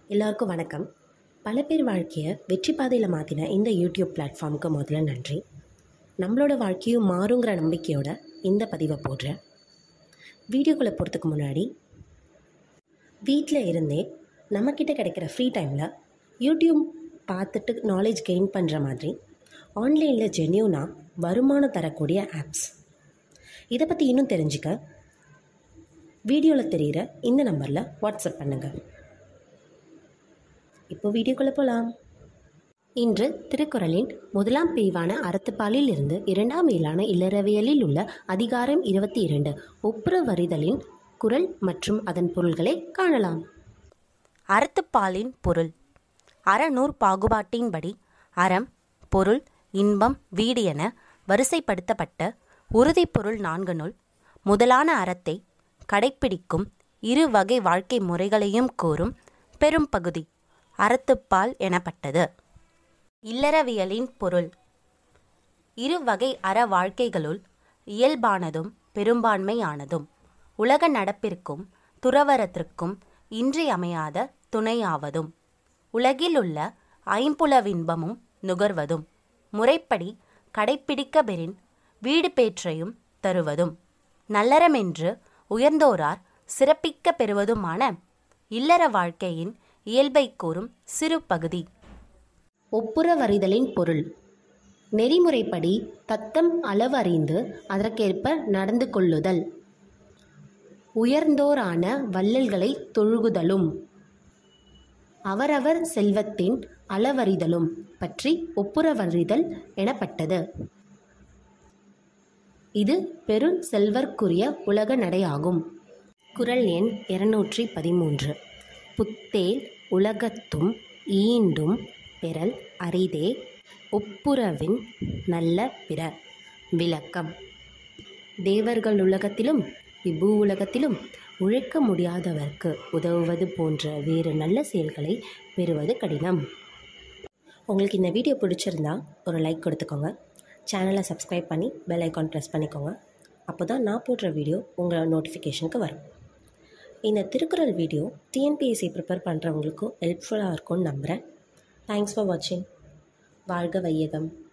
எல்லாருக்கும் வணக்கம் பல பேர் வாழ்க்கையை வெற்றி பாதையில் மாற்றின இந்த யூடியூப் பிளாட்ஃபார்முக்கு முதல்ல நன்றி நம்மளோட வாழ்க்கையும் மாறுங்கிற நம்பிக்கையோட இந்த பதிவை போடுறேன் வீடியோக்குள்ளே போகிறதுக்கு முன்னாடி வீட்டில் இருந்தே நம்மக்கிட்ட கிடைக்கிற ஃப்ரீ டைமில் யூடியூப் பார்த்துட்டு நாலேஜ் கெயின் பண்ணுற மாதிரி ஆன்லைனில் ஜென்யூனாக வருமானம் தரக்கூடிய ஆப்ஸ் இதை பற்றி இன்னும் தெரிஞ்சுக்க வீடியோவில் தெரிகிற இந்த நம்பரில் வாட்ஸ்அப் பண்ணுங்கள் இப்போ வீடியோக்குள்ளே போகலாம் இன்று திருக்குறளின் முதலாம் பிரிவான அறத்துப்பாலில் இருந்து இரண்டாம் இயலான இல்லறவியலில் உள்ள அதிகாரம் இருபத்தி இரண்டு ஒப்புரவறிதலின் குறள் மற்றும் அதன் பொருள்களை காணலாம் அறத்துப்பாலின் பொருள் அறநூற் பாகுபாட்டின்படி அறம் பொருள் இன்பம் வீடு என வரிசைப்படுத்தப்பட்ட உறுதிப்பொருள் நான்கனுள் முதலான அறத்தை கடைப்பிடிக்கும் இரு வகை வாழ்க்கை முறைகளையும் கூறும் பெரும் பகுதி அறத்துப்பால் எனப்பட்டது இல்லறவியலின் பொருள் இரு வகை அற வாழ்க்கைகளுள் இயல்பானதும் பெரும்பான்மையானதும் உலக நடப்பிற்கும் துறவரத்திற்கும் இன்றியமையாத துணையாவதும் உலகிலுள்ள ஐம்புலவின்பமும் நுகர்வதும் முறைப்படி கடைப்பிடிக்க பெறின் வீடு பேற்றையும் தருவதும் நல்லறமென்று உயர்ந்தோரார் சிறப்பிக்க பெறுவதுமான இல்லற வாழ்க்கையின் இயல்பை கூறும் சிறு பகுதி ஒப்புரவறிதலின் பொருள் நெறிமுறைப்படி தத்தம் அளவறிந்து அதற்கேற்ப நடந்து கொள்ளுதல் உயர்ந்தோரான வள்ளல்களை தொழுகுதலும் அவரவர் செல்வத்தின் அளவறிதலும் பற்றி ஒப்புரவறிதல் எனப்பட்டது இது பெரு செல்வர்க்குரிய உலக நடையாகும் குறள் எண் இருநூற்றி பதிமூன்று புத்தேல் உலகத்தும் ஈண்டும் பெறல் அரிதே ஒப்புரவின் நல்ல பிற விளக்கம் தேவர்கள் உலகத்திலும் விபு உலகத்திலும் உழைக்க முடியாதவர்க்கு உதவுவது போன்ற வேறு நல்ல செயல்களை பெறுவது கடினம் உங்களுக்கு இந்த வீடியோ பிடிச்சிருந்தா ஒரு லைக் கொடுத்துக்கோங்க சேனலை சப்ஸ்கிரைப் பண்ணி பெல் ஐக்கான் ப்ரெஸ் பண்ணிக்கோங்க அப்போ தான் நான் போடுற வீடியோ உங்களோட நோட்டிஃபிகேஷனுக்கு வரும் இந்த திருக்குறள் வீடியோ டிஎன்பிஎஸ்சி ப்ரிப்பேர் பண்ணுறவங்களுக்கும் ஹெல்ப்ஃபுல்லாக இருக்கும்னு நம்புகிறேன் தேங்க்ஸ் ஃபார் வாட்சிங் வாழ்க வையகம்